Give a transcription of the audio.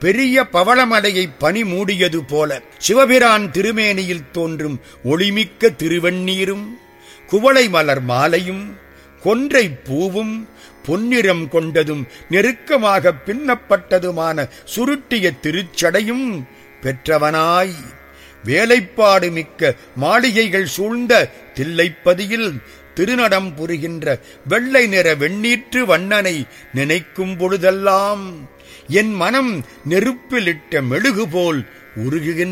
பெரிய பவளமலையை பனி மூடியது போல சிவபிரான் திருமேனியில் தோன்றும் ஒளிமிக்க திருவெண்ணீரும் குவளை மலர் மாலையும் கொன்றை பூவும் பொன்னிறம் கொண்டதும் நெருக்கமாக பின்னப்பட்டதுமான சுருட்டிய திருச்சடையும் பெற்றவனாய் வேலைப்பாடு மிக்க மாளிகைகள் சூழ்ந்த தில்லைப்பதியில் திருநடம் புரிகின்ற வெள்ளை நிற வெண்ணீற்று வண்ணனை நினைக்கும் பொழுதெல்லாம் என் மனம் நெருப்பிலிட்ட மெழுகு போல் உருகுகின்ற